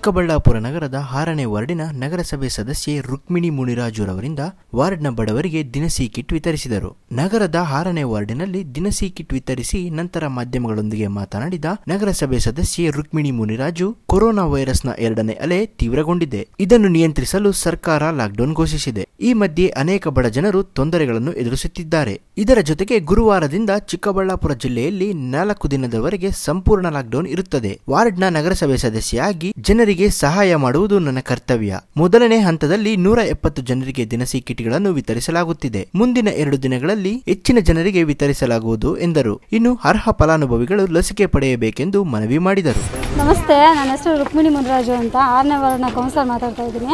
ಚಿಕ್ಕಬಳ್ಳಾಪುರ ನಗರದ ಆರನೇ ವಾರ್ಡಿನ ನಗರಸಭೆ ಸದಸ್ಯೆ ರುಕ್ಮಿಣಿ ಮುನಿರಾಜುರವರಿಂದ ವಾರ್ಡ್ನ ಬಡವರಿಗೆ ದಿನಸಿ ಕಿಟ್ ವಿತರಿಸಿದರು ನಗರದ ಆರನೇ ವಾರ್ಡಿನಲ್ಲಿ ದಿನಸಿ ಕಿಟ್ ವಿತರಿಸಿ ನಂತರ ಮಾಧ್ಯಮಗಳೊಂದಿಗೆ ಮಾತನಾಡಿದ ನಗರಸಭೆ ಸದಸ್ಯೆ ರುಕ್ಮಿಣಿ ಮುನಿರಾಜು ಕೊರೋನಾ ವೈರಸ್ನ ಎರಡನೇ ಅಲೆ ತೀವ್ರಗೊಂಡಿದೆ ಇದನ್ನು ನಿಯಂತ್ರಿಸಲು ಸರ್ಕಾರ ಲಾಕ್ಡೌನ್ ಘೋಷಿಸಿದೆ ಈ ಮಧ್ಯೆ ಅನೇಕ ಬಡ ಜನರು ತೊಂದರೆಗಳನ್ನು ಎದುರಿಸುತ್ತಿದ್ದಾರೆ ಇದರ ಜೊತೆಗೆ ಗುರುವಾರದಿಂದ ಚಿಕ್ಕಬಳ್ಳಾಪುರ ಜಿಲ್ಲೆಯಲ್ಲಿ ನಾಲ್ಕು ದಿನದವರೆಗೆ ಸಂಪೂರ್ಣ ಲಾಕ್ಡೌನ್ ಇರುತ್ತದೆ ವಾರ್ಡ್ನ ನಗರಸಭೆ ಸದಸ್ಯೆಯಾಗಿ ಜನರಿಗೆ ಸಹಾಯ ಮಾಡುವುದು ನನ್ನ ಕರ್ತವ್ಯ ಮೊದಲನೇ ಹಂತದಲ್ಲಿ ನೂರ ಎಪ್ಪತ್ತು ಜನರಿಗೆ ದಿನಸಿ ಕಿಟ್ಗಳನ್ನು ವಿತರಿಸಲಾಗುತ್ತಿದೆ ಮುಂದಿನ ಎರಡು ದಿನಗಳಲ್ಲಿ ಹೆಚ್ಚಿನ ಜನರಿಗೆ ವಿತರಿಸಲಾಗುವುದು ಎಂದರು ಇನ್ನು ಅರ್ಹ ಫಲಾನುಭವಿಗಳು ಲಸಿಕೆ ಪಡೆಯಬೇಕೆಂದು ಮನವಿ ಮಾಡಿದರು ನಮಸ್ತೆ ನನ್ನ ಹೆಸರು ರುಕ್ಮಿಣಿ ಮುನಿರಾಜು ಅಂತ ಆರನೇ ವಾರ್ಡ್ನ ಕೌನ್ಸಿಲರ್ ಮಾತಾಡ್ತಾ ಇದ್ದೀನಿ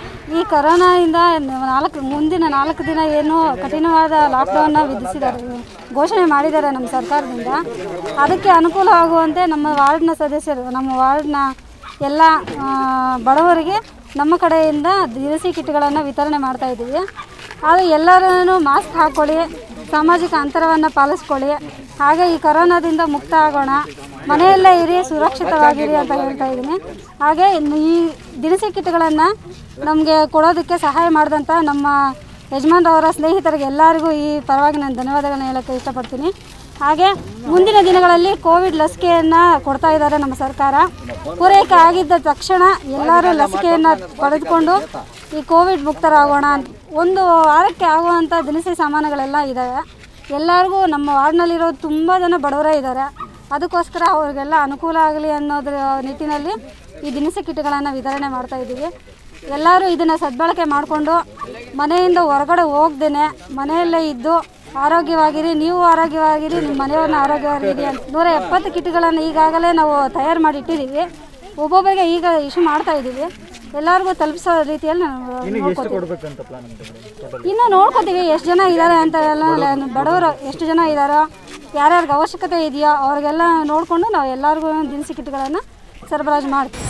ಈ ಕರೋನಾಯಿಂದ ನಾಲ್ಕು ಮುಂದಿನ ನಾಲ್ಕು ದಿನ ಏನು ಕಠಿಣವಾದ ಲಾಕ್ಡೌನ್ನ ವಿಧಿಸಿದ್ದಾರೆ ಘೋಷಣೆ ಮಾಡಿದ್ದಾರೆ ನಮ್ಮ ಸರ್ಕಾರದಿಂದ ಅದಕ್ಕೆ ಅನುಕೂಲ ಆಗುವಂತೆ ನಮ್ಮ ವಾರ್ಡ್ನ ಸದಸ್ಯರು ನಮ್ಮ ವಾರ್ಡ್ನ ಎಲ್ಲ ಆ, ಬಡವರಿಗೆ ನಮ್ಮ ಕಡೆಯಿಂದ ದಿನಸಿ ಕಿಟ್ಗಳನ್ನು ವಿತರಣೆ ಮಾಡ್ತಾ ಇದ್ದೀವಿ ಆದರೆ ಎಲ್ಲರೂ ಮಾಸ್ಕ್ ಹಾಕ್ಕೊಳ್ಳಿ ಸಾಮಾಜಿಕ ಅಂತರವನ್ನು ಪಾಲಿಸ್ಕೊಳ್ಳಿ ಹಾಗೆ ಈ ಕರೋನಾದಿಂದ ಮುಕ್ತ ಆಗೋಣ ಮನೆಯಲ್ಲೇ ಇರಿ ಸುರಕ್ಷಿತವಾಗಿರಿ ಅಂತ ಹೇಳ್ತಾ ಇದ್ದೀನಿ ಹಾಗೆ ಇನ್ನು ಈ ದಿನಸಿ ಕಿಟ್ಗಳನ್ನು ನಮಗೆ ಕೊಡೋದಕ್ಕೆ ಸಹಾಯ ಮಾಡಿದಂಥ ನಮ್ಮ ಯಜಮಾನ್ರವರ ಸ್ನೇಹಿತರಿಗೆ ಎಲ್ಲರಿಗೂ ಈ ಪರವಾಗಿ ನಾನು ಧನ್ಯವಾದಗಳನ್ನ ಹೇಳೋಕ್ಕೆ ಇಷ್ಟಪಡ್ತೀನಿ ಹಾಗೆ ಮುಂದಿನ ದಿನಗಳಲ್ಲಿ ಕೋವಿಡ್ ಲಸಿಕೆಯನ್ನು ಕೊಡ್ತಾ ಇದ್ದಾರೆ ನಮ್ಮ ಸರ್ಕಾರ ಪೂರೈಕೆ ಆಗಿದ್ದ ತಕ್ಷಣ ಎಲ್ಲರೂ ಲಸಿಕೆಯನ್ನು ಪಡೆದುಕೊಂಡು ಈ ಕೋವಿಡ್ ಮುಕ್ತರಾಗೋಣ ಅಂತ ಒಂದು ವಾರಕ್ಕೆ ಆಗುವಂಥ ದಿನಸಿ ಸಾಮಾನುಗಳೆಲ್ಲ ಇದ್ದಾವೆ ಎಲ್ಲರಿಗೂ ನಮ್ಮ ವಾರ್ಡ್ನಲ್ಲಿರೋ ತುಂಬ ಜನ ಬಡವರೇ ಇದ್ದಾರೆ ಅದಕ್ಕೋಸ್ಕರ ಅವ್ರಿಗೆಲ್ಲ ಅನುಕೂಲ ಆಗಲಿ ಅನ್ನೋದ್ರ ನಿಟ್ಟಿನಲ್ಲಿ ಈ ದಿನಸಿ ಕಿಟ್ಗಳನ್ನು ವಿತರಣೆ ಮಾಡ್ತಾ ಇದ್ದೀವಿ ಎಲ್ಲರೂ ಇದನ್ನು ಸದ್ಬಳಕೆ ಮಾಡಿಕೊಂಡು ಮನೆಯಿಂದ ಹೊರಗಡೆ ಹೋಗ್ದೇನೆ ಮನೆಯಲ್ಲೇ ಇದ್ದು ಆರೋಗ್ಯವಾಗಿರಿ ನೀವು ಆರೋಗ್ಯವಾಗಿರಿ ನಿಮ್ಮ ಮನೆಯವ್ರನ್ನ ಆರೋಗ್ಯವಾಗಿರಿ ಅಂತ ನೂರ ಎಪ್ಪತ್ತು ಕಿಟ್ಗಳನ್ನು ಈಗಾಗಲೇ ನಾವು ತಯಾರು ಮಾಡಿ ಇಟ್ಟಿದ್ದೀವಿ ಒಬ್ಬೊಬ್ಬರಿಗೆ ಈಗ ಇಶ್ಯೂ ಮಾಡ್ತಾ ಇದ್ದೀವಿ ಎಲ್ಲರಿಗೂ ತಲುಪಿಸೋ ರೀತಿಯಲ್ಲಿ ನಾವು ನೋಡ್ಕೋತೀವಿ ಇನ್ನು ನೋಡ್ಕೋತೀವಿ ಎಷ್ಟು ಜನ ಇದ್ದಾರೆ ಅಂತ ಎಲ್ಲ ಬಡವರು ಎಷ್ಟು ಜನ ಇದ್ದಾರೋ ಯಾರ್ಯಾರಿಗೆ ಅವಶ್ಯಕತೆ ಇದೆಯೋ ಅವ್ರಿಗೆಲ್ಲ ನೋಡಿಕೊಂಡು ನಾವು ಎಲ್ಲರಿಗೂ ದಿನಸಿ ಕಿಟ್ಗಳನ್ನು ಸರಬರಾಜು ಮಾಡ್ತೀವಿ